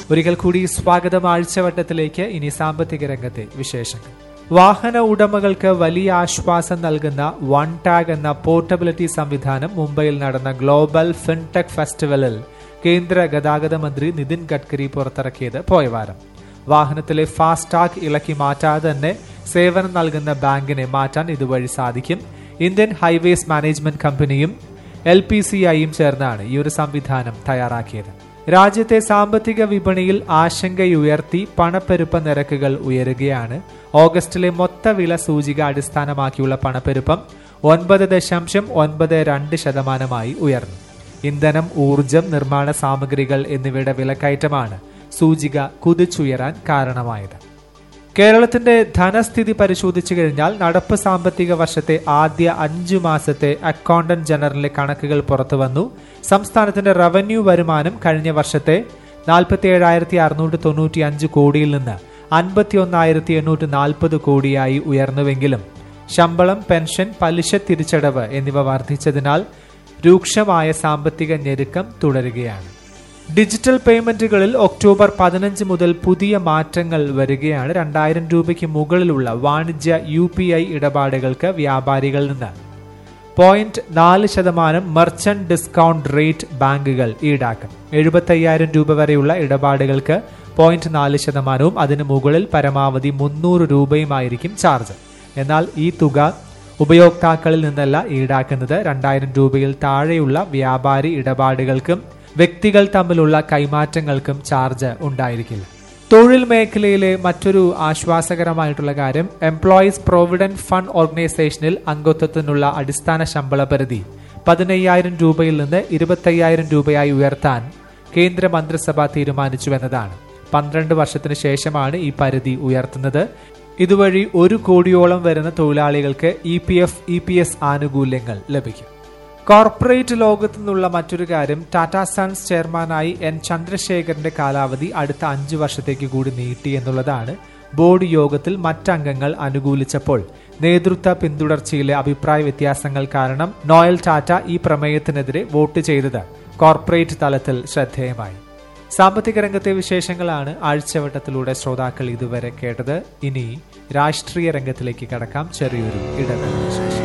ഒരിക്കൽ കൂടി സ്വാഗതം ആഴ്ചവട്ടത്തിലേക്ക് ഇനി സാമ്പത്തിക രംഗത്തെ വിശേഷങ്ങൾ വാഹന ഉടമകൾക്ക് വലിയ ആശ്വാസം നൽകുന്ന വൺ ടാഗ് എന്ന പോർട്ടബിലിറ്റി സംവിധാനം മുംബൈയിൽ നടന്ന ഗ്ലോബൽ ഫിൻടെക് ഫെസ്റ്റിവലിൽ കേന്ദ്ര ഗതാഗത മന്ത്രി നിതിൻ ഗഡ്കരി പുറത്തിറക്കിയത് പോയവാരം വാഹനത്തിലെ ഫാസ്ടാഗ് ഇളക്കി മാറ്റാതെ തന്നെ സേവനം നൽകുന്ന ബാങ്കിനെ മാറ്റാൻ ഇതുവഴി സാധിക്കും ഇന്ത്യൻ ഹൈവേസ് മാനേജ്മെന്റ് കമ്പനിയും എൽ പി സി ഐയും ചേർന്നാണ് ഈ ഒരു സംവിധാനം തയ്യാറാക്കിയത് രാജ്യത്തെ സാമ്പത്തിക വിപണിയിൽ ആശങ്കയുയർത്തി പണപ്പെരുപ്പ നിരക്കുകൾ ഉയരുകയാണ് ഓഗസ്റ്റിലെ മൊത്ത വില സൂചിക അടിസ്ഥാനമാക്കിയുള്ള പണപ്പെരുപ്പം ഒൻപത് ദശാംശം ഒൻപത് രണ്ട് ശതമാനമായി ഉയർന്നു ഇന്ധനം ഊർജം നിർമ്മാണ സാമഗ്രികൾ എന്നിവയുടെ വിലക്കയറ്റമാണ് സൂചിക കുതിച്ചുയരാൻ കാരണമായത് കേരളത്തിന്റെ ധനസ്ഥിതി പരിശോധിച്ചു കഴിഞ്ഞാൽ നടപ്പ് സാമ്പത്തിക വർഷത്തെ ആദ്യ അഞ്ചു മാസത്തെ അക്കൗണ്ടന്റ് ജനറലിലെ കണക്കുകൾ പുറത്തുവന്നു സംസ്ഥാനത്തിന്റെ റവന്യൂ വരുമാനം കഴിഞ്ഞ വർഷത്തെ നാൽപ്പത്തി ഏഴായിരത്തി അറുന്നൂറ്റി തൊണ്ണൂറ്റി അഞ്ച് കോടിയിൽ നിന്ന് അൻപത്തി ഒന്നായിരത്തി എണ്ണൂറ്റി നാൽപ്പത് കോടിയായി ഉയർന്നുവെങ്കിലും ശമ്പളം പെൻഷൻ പലിശ തിരിച്ചടവ് എന്നിവ വർദ്ധിച്ചതിനാൽ രൂക്ഷമായ സാമ്പത്തിക ഞെരുക്കം തുടരുകയാണ് ഡിജിറ്റൽ പേയ്മെന്റുകളിൽ ഒക്ടോബർ പതിനഞ്ച് മുതൽ പുതിയ മാറ്റങ്ങൾ വരികയാണ് രണ്ടായിരം രൂപയ്ക്ക് മുകളിലുള്ള വാണിജ്യ യു പി ഐ ഇടപാടുകൾക്ക് വ്യാപാരികളിൽ നിന്ന് പോയിന്റ് നാല് ശതമാനം മർച്ചന്റ് ഡിസ്കൗണ്ട് റേറ്റ് ബാങ്കുകൾ ഈടാക്കും എഴുപത്തയ്യായിരം രൂപ വരെയുള്ള ഇടപാടുകൾക്ക് പോയിന്റ് നാല് ശതമാനവും അതിന് മുകളിൽ പരമാവധി മുന്നൂറ് രൂപയുമായിരിക്കും ചാർജ് എന്നാൽ ഈ തുക ഉപയോക്താക്കളിൽ നിന്നല്ല ഈടാക്കുന്നത് രണ്ടായിരം രൂപയിൽ താഴെയുള്ള വ്യാപാരി ഇടപാടുകൾക്കും വ്യക്തികൾ തമ്മിലുള്ള കൈമാറ്റങ്ങൾക്കും ചാർജ് ഉണ്ടായിരിക്കില്ല തൊഴിൽ മേഖലയിലെ മറ്റൊരു ആശ്വാസകരമായിട്ടുള്ള കാര്യം എംപ്ലോയീസ് പ്രോവിഡന്റ് ഫണ്ട് ഓർഗനൈസേഷനിൽ അംഗത്വത്തിനുള്ള അടിസ്ഥാന ശമ്പള പരിധി പതിനയ്യായിരം രൂപയിൽ നിന്ന് ഇരുപത്തയ്യായിരം രൂപയായി ഉയർത്താൻ കേന്ദ്ര മന്ത്രിസഭ തീരുമാനിച്ചുവെന്നതാണ് പന്ത്രണ്ട് വർഷത്തിന് ശേഷമാണ് ഈ പരിധി ഉയർത്തുന്നത് ഇതുവഴി ഒരു കോടിയോളം വരുന്ന തൊഴിലാളികൾക്ക് E P F E P S ആനുകൂല്യങ്ങൾ ലഭിക്കും കോർപ്പറേറ്റ് ലോകത്തു നിന്നുള്ള മറ്റൊരു കാര്യം ടാറ്റ സൺസ് ചെയർമാനായി എൻ ചന്ദ്രശേഖരന്റെ കാലാവധി അടുത്ത അഞ്ചു വർഷത്തേക്ക് കൂടി നീട്ടി എന്നുള്ളതാണ് ബോർഡ് യോഗത്തിൽ മറ്റംഗങ്ങൾ അനുകൂലിച്ചപ്പോൾ നേതൃത്വ പിന്തുടർച്ചയിലെ അഭിപ്രായ വ്യത്യാസങ്ങൾ കാരണം നോയൽ ടാറ്റ ഈ പ്രമേയത്തിനെതിരെ വോട്ട് ചെയ്തത് കോർപ്പറേറ്റ് തലത്തിൽ ശ്രദ്ധേയമായി സാമ്പത്തിക രംഗത്തെ വിശേഷങ്ങളാണ് ആഴ്ചവട്ടത്തിലൂടെ ശ്രോതാക്കൾ ഇതുവരെ കേട്ടത് ഇനി രാഷ്ട്രീയ രംഗത്തിലേക്ക് കടക്കാം ചെറിയൊരു ഇടവേള വിശേഷം